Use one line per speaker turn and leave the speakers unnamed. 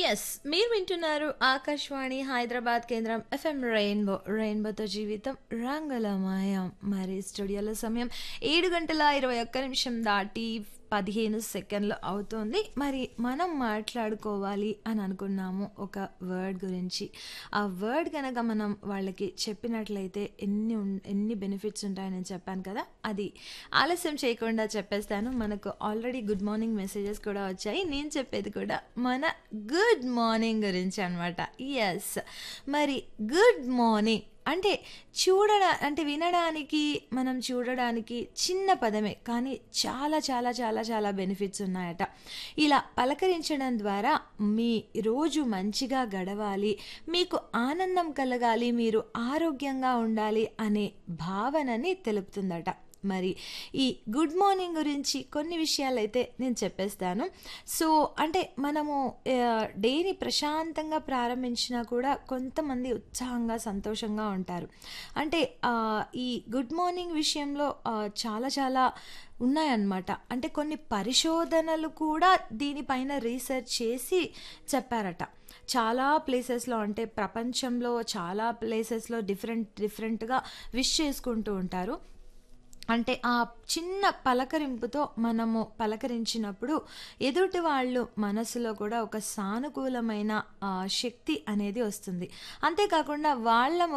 yes మీరు వింటున్నారు ఆకాశవాణి హైదరాబాద్ కేంద్రం ఎఫ్ఎం రెయిన్బో రెయిన్బోతో జీవితం రంగులమయం మరి స్టూడియోలో సమయం ఏడు గంటల ఇరవై ఒక్క నిమిషం దాటి పదిహేను సెకండ్లు అవుతోంది మరి మనం మాట్లాడుకోవాలి అని అనుకున్నాము ఒక వర్డ్ గురించి ఆ వర్డ్ కనుక మనం వాళ్ళకి చెప్పినట్లయితే ఎన్ని ఉన్- ఎన్ని బెనిఫిట్స్ ఉంటాయని నేను చెప్పాను కదా అది ఆలస్యం చేయకుండా చెప్పేస్తాను మనకు ఆల్రెడీ గుడ్ మార్నింగ్ మెసేజెస్ కూడా వచ్చాయి నేను చెప్పేది కూడా మన గుడ్ మార్నింగ్ గురించి అనమాట ఎస్ మరి గుడ్ మార్నింగ్ అంటే చూడడా అంటే వినడానికి మనం చూడడానికి చిన్న పదమే కానీ చాలా చాలా చాలా చాలా బెనిఫిట్స్ ఉన్నాయట ఇలా పలకరించడం ద్వారా మీ రోజు మంచిగా గడవాలి మీకు ఆనందం కలగాలి మీరు ఆరోగ్యంగా ఉండాలి అనే భావనని తెలుపుతుందట మరి ఈ గుడ్ మార్నింగ్ గురించి కొన్ని విషయాలు అయితే నేను చెప్పేస్తాను సో అంటే మనము ఆ, డేని ప్రశాంతంగా ప్రారంభించినా కూడా కొంతమంది ఉత్సాహంగా సంతోషంగా ఉంటారు అంటే ఆ, ఈ గుడ్ మార్నింగ్ విషయంలో ఆ, చాలా చాలా ఉన్నాయన్నమాట అంటే కొన్ని పరిశోధనలు కూడా దీనిపైన రీసెర్చ్ చేసి చెప్పారట చాలా ప్లేసెస్లో అంటే ప్రపంచంలో చాలా ప్లేసెస్లో డిఫరెంట్ డిఫరెంట్గా విష్ చేసుకుంటూ ఉంటారు అంటే ఆ చిన్న పలకరింపుతో మనము పలకరించినప్పుడు ఎదుటి వాళ్ళు మనసులో కూడా ఒక సానుకూలమైన ఆ, శక్తి అనేది వస్తుంది అంతేకాకుండా వాళ్ళ